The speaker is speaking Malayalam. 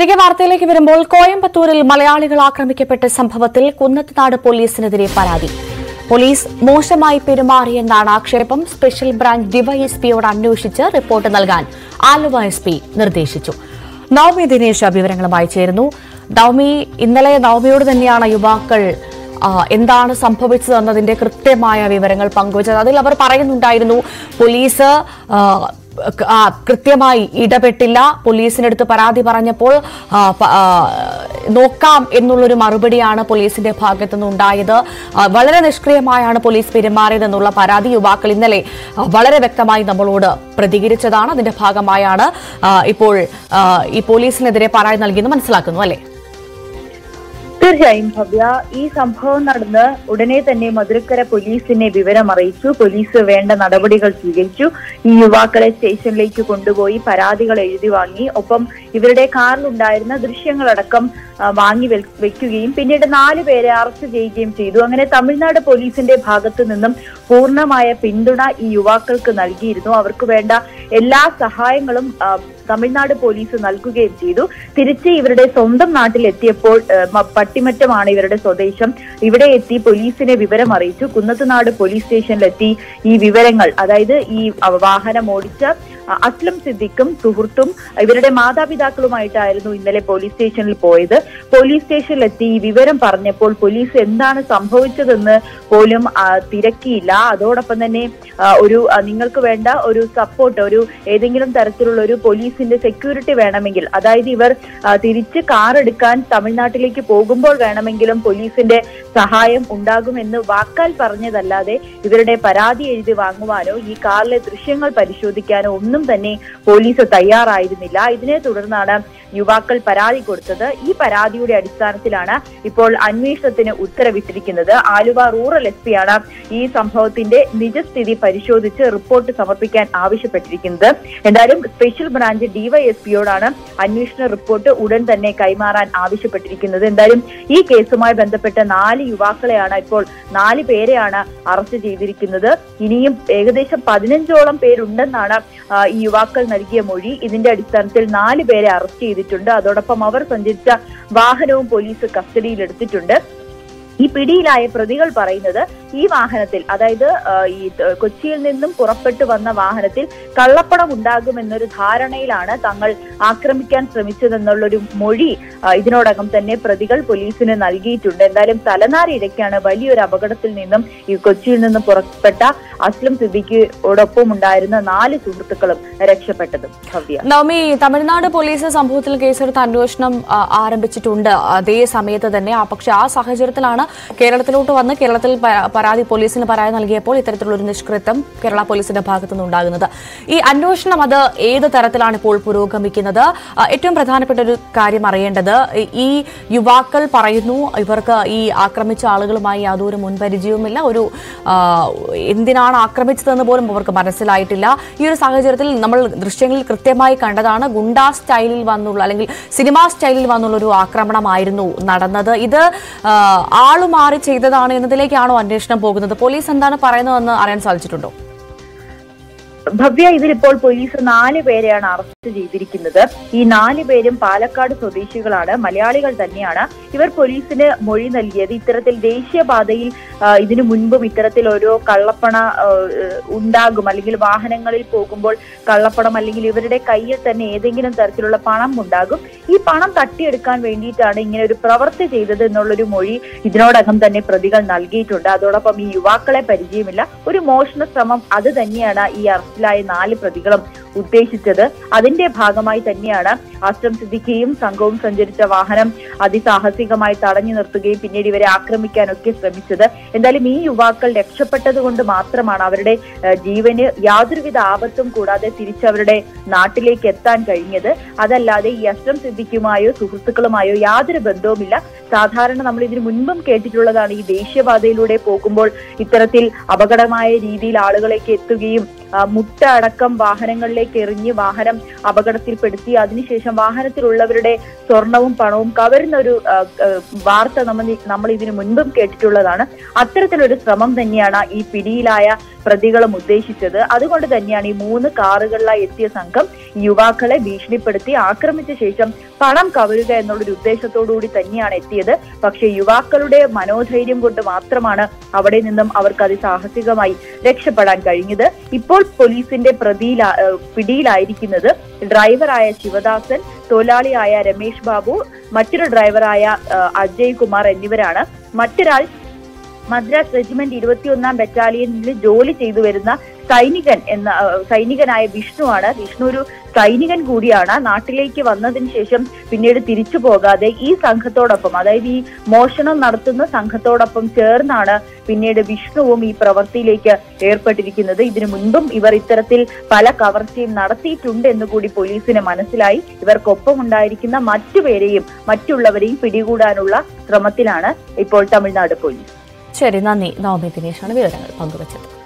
തിരികെ വാർത്തയിലേക്ക് വരുമ്പോൾ കോയമ്പത്തൂരിൽ മലയാളികൾ ആക്രമിക്കപ്പെട്ട സംഭവത്തിൽ കുന്നത്തുനാട് പോലീസിനെതിരെ പരാതി പോലീസ് മോശമായി പെരുമാറിയെന്നാണ് ആക്ഷേപം സ്പെഷ്യൽ ബ്രാഞ്ച് ഡിവൈഎസ്പിയോട് അന്വേഷിച്ച് റിപ്പോർട്ട് നൽകാൻ ആലുവ എസ് പി നിർദ്ദേശിച്ചു നവമി ദിനേശ് വിവരങ്ങളുമായി ചേരുന്നു നവമി ഇന്നലെ നവമിയോട് തന്നെയാണ് യുവാക്കൾ ആ, എന്താണ് സംഭവിച്ചതെന്നതിന്റെ കൃത്യമായ വിവരങ്ങൾ പങ്കുവച്ചത് അതിൽ അവർ പറയുന്നുണ്ടായിരുന്നു പോലീസ് ആ, ക- ആ, കൃത്യമായി ഇടപെട്ടില്ല പോലീസിനടുത്ത് പരാതി പറഞ്ഞപ്പോൾ ആ, പ- ആ, നോക്കാം എന്നുള്ളൊരു മറുപടിയാണ് പോലീസിന്റെ ഭാഗത്തു നിന്നുണ്ടായത് ആ, വളരെ നിഷ്ക്രിയമായാണ് പോലീസ് പെരുമാറിയതെന്നുള്ള പരാതി യുവാക്കൾ ഇന്നലെ ആ, വളരെ വ്യക്തമായി നമ്മളോട് പ്രതികരിച്ചതാണ് അതിന്റെ ഭാഗമായാണ് ആ, ഇപ്പോൾ ആ, ഈ പോലീസിനെതിരെ പരാതി നൽകിയെന്ന് മനസ്സിലാക്കുന്നു അല്ലേ തീർച്ചയായും ഭവ്യ ഈ സംഭവം നടന്ന് ഉടനെ തന്നെ മധുരക്കര പോലീസിനെ വിവരം അറിയിച്ചു പോലീസ് വേണ്ട നടപടികൾ സ്വീകരിച്ചു ഈ യുവാക്കളെ സ്റ്റേഷനിലേക്ക് കൊണ്ടുപോയി പരാതികൾ എഴുതി വാങ്ങി ഒപ്പം ഇവരുടെ കാറിലുണ്ടായിരുന്ന ദൃശ്യങ്ങളടക്കം ആ, വാങ്ങി വെൽ- വെക്കുകയും പിന്നീട് നാല് പേരെ അറസ്റ്റ് ചെയ്യുകയും ചെയ്തു അങ്ങനെ തമിഴ്നാട് പോലീസിന്റെ ഭാഗത്തു നിന്നും പൂർണ്ണമായ പിന്തുണ ഈ യുവാക്കൾക്ക് നൽകിയിരുന്നു അവർക്ക് വേണ്ട എല്ലാ സഹായങ്ങളും ആ, തമിഴ്നാട് പോലീസ് നൽകുകയും ചെയ്തു തിരിച്ച് ഇവരുടെ സ്വന്തം നാട്ടിൽ എത്തിയപ്പോൾ ആ, മ- പട്ടിമറ്റമാണ് ഇവരുടെ സ്വദേശം ഇവിടെ എത്തി പോലീസിനെ വിവരം അറിയിച്ചു കുന്നത്തുനാട് പോലീസ് സ്റ്റേഷനിലെത്തി ഈ വിവരങ്ങൾ അതായത് ഈ അ, വാഹനം ഓടിച്ച അ, അസ്ലം സിദ്ദിഖും സുഹൃത്തും ഇവരുടെ മാതാപിതാക്കളുമായിട്ടായിരുന്നു ഇന്നലെ പോലീസ് സ്റ്റേഷനിൽ പോയത് പോലീസ് സ്റ്റേഷനിലെത്തി ഈ വിവരം പറഞ്ഞപ്പോൾ പോലീസ് എന്താണ് സംഭവിച്ചതെന്ന് പോലും ആ, തിരക്കിയില്ല അതോടൊപ്പം തന്നെ ആ, ഒരു ആ, നിങ്ങൾക്ക് വേണ്ട ഒരു സപ്പോർട്ട് ഒരു ഏതെങ്കിലും തരത്തിലുള്ള ഒരു പോലീസിന്റെ സെക്യൂരിറ്റി വേണമെങ്കിൽ അതായത് ഇവർ ആ, തിരിച്ച് കാർ എടുക്കാൻ തമിഴ്നാട്ടിലേക്ക് പോകുമ്പോൾ വേണമെങ്കിലും പോലീസിന്റെ സഹായം ഉണ്ടാകുമെന്ന് വാക്കാൽ പറഞ്ഞതല്ലാതെ ഇവരുടെ പരാതി എഴുതി വാങ്ങുവാനോ ഈ കാറിലെ ദൃശ്യങ്ങൾ പരിശോധിക്കാനോ ഒന്നും തന്നെ പോലീസ് തയ്യാറായിരുന്നില്ല ഇതിനെ തുടർന്നാണ് യുവാക്കൾ പരാതി കൊടുത്തത് ഈ പരാതിയുടെ അടിസ്ഥാനത്തിലാണ് ഇപ്പോൾ അന്വേഷണത്തിന് ഉത്തരവിട്ടിരിക്കുന്നത് ആലുവ റൂറൽ എസ് പി ആണ് ഈ സംഭവത്തിന്റെ നിജസ്ഥിതി പരിശോധിച്ച് റിപ്പോർട്ട് സമർപ്പിക്കാൻ ആവശ്യപ്പെട്ടിരിക്കുന്നത് എന്തായാലും സ്പെഷ്യൽ ബ്രാഞ്ച് ഡിവൈഎസ്പിയോടാണ് അന്വേഷണ റിപ്പോർട്ട് ഉടൻ തന്നെ കൈമാറാൻ ആവശ്യപ്പെട്ടിരിക്കുന്നത് എന്തായാലും ഈ കേസുമായി ബന്ധപ്പെട്ട നാല് യുവാക്കളെയാണ് ഇപ്പോൾ നാല് പേരെയാണ് അറസ്റ്റ് ചെയ്തിരിക്കുന്നത് ഇനിയും ഏകദേശം പതിനഞ്ചോളം പേരുണ്ടെന്നാണ് ആ, ഈ യുവാക്കൾ നൽകിയ മൊഴി ഇതിന്റെ അടിസ്ഥാനത്തിൽ നാല് പേരെ അറസ്റ്റ് ചെയ്തിട്ടുണ്ട് അതോടൊപ്പം അവർ സഞ്ചരിച്ച വാഹനവും പോലീസ് കസ്റ്റഡിയിൽ എടുത്തിട്ടുണ്ട് ഈ പിടിയിലായ പ്രതികൾ പറയുന്നത് ഈ വാഹനത്തിൽ അതായത് ആ, ഈ ത- കൊച്ചിയിൽ നിന്നും പുറപ്പെട്ടു വന്ന വാഹനത്തിൽ കള്ളപ്പണം ഉണ്ടാകുമെന്നൊരു ധാരണയിലാണ് തങ്ങൾ ആക്രമിക്കാൻ ശ്രമിച്ചതെന്നുള്ളൊരു മൊഴി ആ, ഇതിനോടകം തന്നെ പ്രതികൾ പോലീസിന് നൽകിയിട്ടുണ്ട് എന്തായാലും തലനാരിഴയ്ക്കാണ് വലിയൊരു അപകടത്തിൽ നിന്നും ഈ കൊച്ചിയിൽ നിന്നും പുറപ്പെട്ട അസ്ലം സിദ്ദിഖിയോടൊപ്പം ഉണ്ടായിരുന്ന നാല് സുഹൃത്തുക്കളും രക്ഷപ്പെട്ടതും ഭവ്യ നവമി തമിഴ്നാട് പോലീസ് സംഭവത്തിൽ കേസെടുത്ത് അന്വേഷണം ആ, ആരംഭിച്ചിട്ടുണ്ട് അതേ സമയത്ത് തന്നെ ആ, പക്ഷെ ആ സാഹചര്യത്തിലാണ് കേരളത്തിലോട്ട് വന്ന് കേരളത്തിൽ പ- പരാതി പോലീസിന് പരാതി നൽകിയപ്പോൾ ഇത്തരത്തിലുള്ള ഒരു നിഷ്കൃത്യം കേരള പോലീസിന്റെ ഭാഗത്തു നിന്നുണ്ടാകുന്നത് ഈ അന്വേഷണം അത് ഏത് തരത്തിലാണ് ഇപ്പോൾ പുരോഗമിക്കുന്നത് ആ, ഏറ്റവും പ്രധാനപ്പെട്ട ഒരു കാര്യം അറിയേണ്ടത് ഈ- ഈ യുവാക്കൾ പറയുന്നു ഇവർക്ക് ഈ ആക്രമിച്ച ആളുകളുമായി യാതൊരു മുൻപരിചയവുമില്ല ഒരു ആ, എന്തിനാണ് ആക്രമിച്ചതെന്ന് പോലും അവർക്ക് മനസ്സിലായിട്ടില്ല ഈ ഒരു സാഹചര്യത്തിൽ നമ്മൾ ദൃശ്യങ്ങളിൽ കൃത്യമായി കണ്ടതാണ് ഗുണ്ടാ സ്റ്റൈലിൽ വന്നുള്ള അല്ലെങ്കിൽ സിനിമാ സ്റ്റൈലിൽ വന്നുള്ള ഒരു ആക്രമണമായിരുന്നു നടന്നത് ഇത് ആ, ആളുമാറി ചെയ്തതാണ് എന്നതിലേക്കാണോ അന്വേഷണം പോകുന്നത് പോലീസ് എന്താണ് പറയുന്നതെന്ന് അറിയാൻ സാധിച്ചിട്ടുണ്ടോ ഭവ്യ ഇതിലിപ്പോൾ പോലീസ് നാല് പേരെയാണ് അറസ്റ്റ് ചെയ്തിരിക്കുന്നത് ഈ നാല് പേരും പാലക്കാട് സ്വദേശികളാണ് മലയാളികൾ തന്നെയാണ് ഇവർ പോലീസിന് മൊഴി നൽകിയത് ഇത്തരത്തിൽ ദേശീയപാതയിൽ ആ, ഇതിനു മുൻപും ഇത്തരത്തിൽ ഓരോ കള്ളപ്പണ ആ, ഉണ്ടാകും അല്ലെങ്കിൽ വാഹനങ്ങളിൽ പോകുമ്പോൾ കള്ളപ്പണം അല്ലെങ്കിൽ ഇവരുടെ കയ്യിൽ തന്നെ ഏതെങ്കിലും തരത്തിലുള്ള പണം ഉണ്ടാകും ഈ പണം തട്ടിയെടുക്കാൻ വേണ്ടിയിട്ടാണ് ഇങ്ങനെ ഒരു പ്രവൃത്തി ചെയ്തത് എന്നുള്ളൊരു മൊഴി ഇതിനോടകം തന്നെ പ്രതികൾ നൽകിയിട്ടുണ്ട് അതോടൊപ്പം ഈ യുവാക്കളെ പരിചയമില്ല ഒരു മോഷണ ശ്രമം അത് തന്നെയാണ് ഈ അറസ്റ്റിലായ നാല് പ്രതികളും ഉദ്ദേശിച്ചത് അതിന്റെ ഭാഗമായി തന്നെയാണ് അസ്ലം സിദ്ദിഖിയും സംഘവും സഞ്ചരിച്ച വാഹനം അതിസാഹസികമായി തടഞ്ഞു നിർത്തുകയും പിന്നീട് ഇവരെ ആക്രമിക്കാനൊക്കെ ശ്രമിച്ചത് എന്തായാലും ഈ യുവാക്കൾ രക്ഷപ്പെട്ടത് കൊണ്ട് മാത്രമാണ് അവരുടെ ഏഹ്, ജീവന് യാതൊരുവിധ ആപത്തും കൂടാതെ തിരിച്ചവരുടെ നാട്ടിലേക്ക് എത്താൻ കഴിഞ്ഞത് അതല്ലാതെ ഈ അസ്ലം സിദ്ദിഖുമായോ സുഹൃത്തുക്കളുമായോ യാതൊരു ബന്ധവുമില്ല സാധാരണ നമ്മൾ ഇതിനു മുൻപും കേട്ടിട്ടുള്ളതാണ് ഈ ദേശീയപാതയിലൂടെ പോകുമ്പോൾ ഇത്തരത്തിൽ അപകടമായ രീതിയിൽ ആളുകളേക്ക് എത്തുകയും ആ, മുട്ട അടക്കം വാഹനങ്ങളിലേക്ക് എറിഞ്ഞ് വാഹനം അപകടത്തിൽപ്പെടുത്തി അതിനുശേഷം വാഹനത്തിലുള്ളവരുടെ സ്വർണവും പണവും കവരുന്ന ഒരു ആ, ആ, വാർത്ത നമ്മൾ നമ്മൾ ഇതിനു മുൻപും കേട്ടിട്ടുള്ളതാണ് അത്തരത്തിലൊരു ശ്രമം തന്നെയാണ് ഈ പിടിയിലായ പ്രതികളും ഉദ്ദേശിച്ചത് അതുകൊണ്ട് തന്നെയാണ് ഈ മൂന്ന് കാറുകളിലായി എത്തിയ സംഘം ഈ യുവാക്കളെ ഭീഷണിപ്പെടുത്തി ആക്രമിച്ച ശേഷം പണം കവരുക എന്നുള്ളൊരു ഉദ്ദേശത്തോടുകൂടി തന്നെയാണ് എത്തിയത് പക്ഷേ യുവാക്കളുടെ മനോധൈര്യം കൊണ്ട് മാത്രമാണ് അവിടെ നിന്നും അവർക്ക് അതിസാഹസികമായി രക്ഷപ്പെടാൻ കഴിഞ്ഞത് ഇപ്പോൾ പോലീസിന്റെ പ്രതിയിൽ പിടിയിലായിരിക്കുന്നത് ഡ്രൈവറായ ശിവദാസൻ തൊഴിലാളിയായ രമേഷ് ബാബു മറ്റൊരു ഡ്രൈവറായ ആ, അജയ് കുമാർ എന്നിവരാണ് മറ്റൊരാൾ മദ്രാസ് റെജിമെന്റ് ഇരുപത്തിയൊന്നാം ബറ്റാലിയനിൽ ജോലി ചെയ്തു വരുന്ന സൈനികൻ എന്ന ആ, സൈനികനായ വിഷ്ണുവാണ് വിഷ്ണു ഒരു സൈനികൻ കൂടിയാണ് നാട്ടിലേക്ക് വന്നതിന് ശേഷം പിന്നീട് തിരിച്ചു പോകാതെ ഈ സംഘത്തോടൊപ്പം അതായത് ഈ മോഷണം നടത്തുന്ന സംഘത്തോടൊപ്പം ചേർന്നാണ് പിന്നീട് വിഷ്ണുവും ഈ പ്രവൃത്തിയിലേക്ക് ഏർപ്പെട്ടിരിക്കുന്നത് ഇതിനു മുൻപും ഇവർ ഇത്തരത്തിൽ പല കവർച്ചയും നടത്തിയിട്ടുണ്ട് എന്ന് കൂടി പോലീസിന് മനസ്സിലായി ഇവർക്കൊപ്പം ഉണ്ടായിരിക്കുന്ന മറ്റുപേരെയും മറ്റുള്ളവരെയും പിടികൂടാനുള്ള ശ്രമത്തിലാണ് ഇപ്പോൾ തമിഴ്നാട് പോലീസ് ശരി നന്ദി നവമി ദിനേശാണ് വിവരങ്ങൾ പങ്കുവച്ചത്